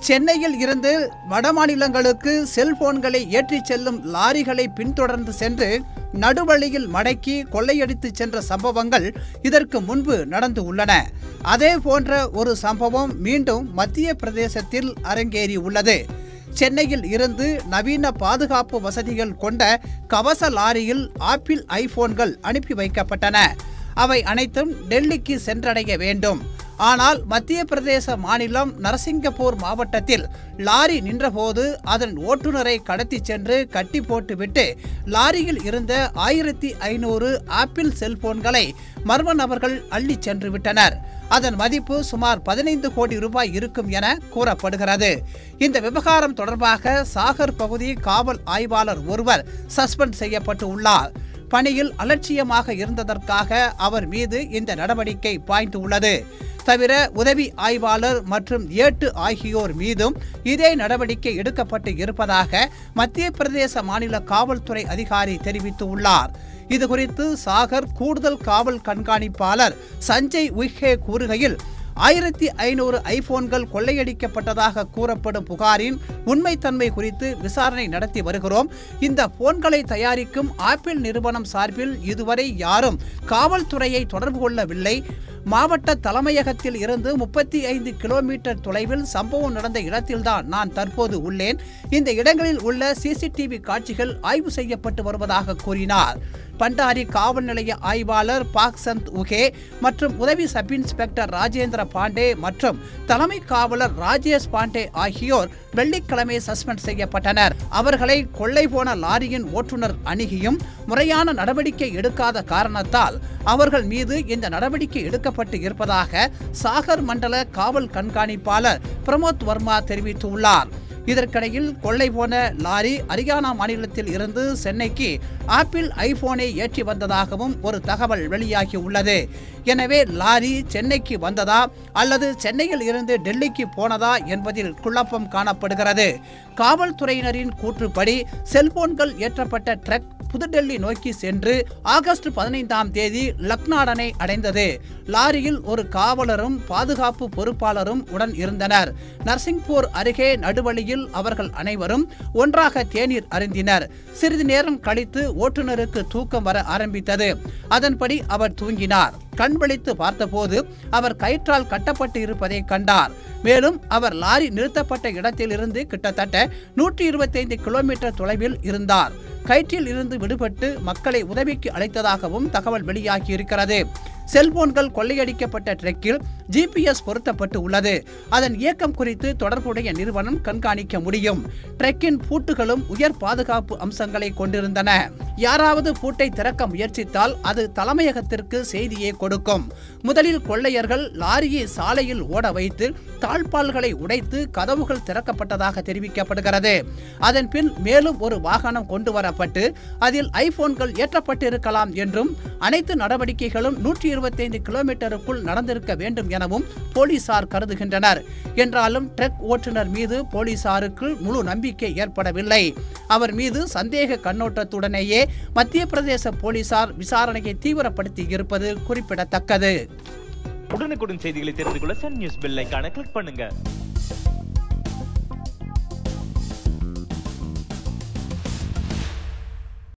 சென்னையில் இருந்து வடமாநிலங்களுக்கு செல்போன்களை ஏற்றிச் செல்லும் லாரிகளை பின்தொடர்ந்து சென்று நடுவழியில் மடக்கி கொள்ளையடித்து சென்ற சம்பவங்கள் இதற்கு முன்பு நடந்து உள்ளன அதே போன்ற ஒரு சம்பவம் மீண்டும் மத்திய பிரதேசத்தில் அரங்கேறி உள்ளது சென்னையில் இருந்து நவீன பாதுகாப்பு வசதிகள் கொண்ட கவச லாரியில் ஆப்பிள் ஐபோன்கள் அனுப்பி வைக்கப்பட்டன அவை அனைத்தும் டெல்லிக்கு சென்றடைய வேண்டும் ஆனால் மத்திய பிரதேச மாநிலம் நரசிங்கப்பூர் மாவட்டத்தில் லாரி நின்றபோது அதன் ஓட்டுநரை கடத்தி சென்று கட்டி போட்டுவிட்டு லாரியில் இருந்த ஆயிரத்தி ஐநூறு ஆப்பிள் செல்போன்களை மர்ம நபர்கள் அள்ளி சென்று விட்டனர் அதன் மதிப்பு சுமார் பதினைந்து கோடி ரூபாய் இருக்கும் என கூறப்படுகிறது இந்த விவகாரம் தொடர்பாக சாகர் பகுதி காவல் ஆய்வாளர் ஒருவர் சஸ்பெண்ட் செய்யப்பட்டு உள்ளார் பணியில் அலட்சியமாக இருந்ததற்காக அவர் மீது இந்த நடவடிக்கை பாய்ந்து உள்ளது தவிர உதவி ஆய்வாளர் மற்றும் ஏட்டு ஆகியோர் மீதும் இதே நடவடிக்கை எடுக்கப்பட்டு இருப்பதாக மத்திய பிரதேச மாநில காவல்துறை அதிகாரி தெரிவித்துள்ளார் இது குறித்து சாகர் கூடுதல் காவல் கண்காணிப்பாளர் சஞ்சய் உய்ஹே கூறுகையில் ஆயிரத்தி ஐநூறு ஐபோன்கள் கொள்ளையடிக்கப்பட்டதாக கூறப்படும் புகாரின் உண்மைத்தன்மை குறித்து விசாரணை நடத்தி வருகிறோம் இந்த போன்களை தயாரிக்கும் ஆப்பிள் நிறுவனம் சார்பில் இதுவரை யாரும் காவல்துறையை தொடர்பு கொள்ளவில்லை மாவட்ட தலைமையகத்தில் இருந்து முப்பத்தி ஐந்து கிலோமீட்டர் தொலைவில் சம்பவம் நடந்த இடத்தில்தான் நான் தற்போது உள்ளேன் இந்த இடங்களில் உள்ள சிசிடிவி காட்சிகள் ஆய்வு செய்யப்பட்டு வருவதாக கூறினார் பண்டாரி காவல் நிலைய ஆய்வாளர் பாக் சந்த் உகே மற்றும் உதவி சப் இன்ஸ்பெக்டர் ராஜேந்திர பாண்டே மற்றும் தலைமை காவலர் ராஜேஷ் பாண்டே ஆகியோர் வெள்ளிக்கிழமை சஸ்பெண்ட் செய்யப்பட்டனர் அவர்களை கொள்ளை போன லாரியின் ஓட்டுநர் அணுகியும் முறையான நடவடிக்கை எடுக்காத காரணத்தால் அவர்கள் மீது இந்த நடவடிக்கை எடுக்கப்பட்டு இருப்பதாக சாகர் மண்டல காவல் கண்காணிப்பாளர் பிரமோத் வர்மா தெரிவித்துள்ளார் இதற்கிடையில் கொள்ளை போன லாரி ஹரியானா மாநிலத்தில் இருந்து சென்னைக்கு ஆப்பிள் ஐபோனை ஏற்றி வந்ததாகவும் ஒரு தகவல் வெளியாகி உள்ளது எனவே லாரி சென்னைக்கு வந்ததா அல்லது சென்னையில் இருந்து டெல்லிக்கு போனதா என்பதில் குழப்பம் காணப்படுகிறது காவல்துறையினரின் கூற்றுப்படி செல்போன்கள் ஏற்றப்பட்ட ட்ரக் புதுடெல்லி நோக்கி சென்று ஆகஸ்ட் பதினைந்தாம் தேதி லக்னாடனை அடைந்தது லாரியில் ஒரு காவலரும் பாதுகாப்பு பொறுப்பாளரும் உடன் இருந்தனர் நர்சிங்பூர் அருகே நடுவழியில் அவர்கள் அனைவரும் ஒன்றாக தேநீர் அருந்தினர் சிறிது நேரம் கழித்து ஓட்டுநருக்கு தூக்கம் வர ஆரம்பித்தது அதன்படி அவர் தூங்கினார் கண் விழித்து பார்த்தபோது அவர் கயிற்றால் கட்டப்பட்டு இருப்பதை கண்டார் மேலும் அவர் லாரி நிறுத்தப்பட்ட இடத்திலிருந்து கிட்டத்தட்ட நூற்றி இருபத்தைந்து கிலோமீட்டர் தொலைவில் இருந்தார் கயிற்றில் இருந்து விடுபட்டு மக்களை உதவிக்கு அழைத்ததாகவும் தகவல் வெளியாகி இருக்கிறது செல்போன்கள் கொள்ளையடிக்கப்பட்ட ட்ரெக்கில் ஜிபிஎஸ் பொருத்தப்பட்டு உள்ளது அதன் இயக்கம் குறித்து தொடர்புடைய நிறுவனம் கண்காணிக்க முடியும் ட்ரெக்கின் பூட்டுகளும் உயர் பாதுகாப்பு அம்சங்களை கொண்டிருந்தன யாராவது பூட்டை திறக்க முயற்சித்தால் அது தலைமையகத்திற்கு செய்தியை கொடுக்கும் முதலில் கொள்ளையர்கள் லாரியை சாலையில் ஓட வைத்து தாழ்பால்களை உடைத்து கதவுகள் திறக்கப்பட்டதாக தெரிவிக்கப்படுகிறது அதன் பின் மேலும் ஒரு வாகனம் கொண்டு வரப்பட்டு அதில் ஐபோன்கள் ஏற்றப்பட்டிருக்கலாம் என்றும் அனைத்து நடவடிக்கைகளும் நூற்றி இருபத்தைந்து கிலோமீட்டருக்குள் நடந்திருக்க வேண்டும் எனவும் போலீசார் கருதுகின்றனர் என்றாலும் ட்ரக் ஓட்டுநர் மீது போலீசாருக்கு முழு நம்பிக்கை ஏற்படவில்லை அவர் மீது சந்தேக கண்ணோட்டத்துடனேயே மத்திய பிரதேச போலீசார் விசாரணையை தீவிரப்படுத்தி இருப்பது குறிப்பிடத்தக்கது உடனுக்குடன் செய்திகளை தெரிந்து கொள்ள சன் நியூஸ் பெல் ஐகானை கிளிக் பண்ணுங்க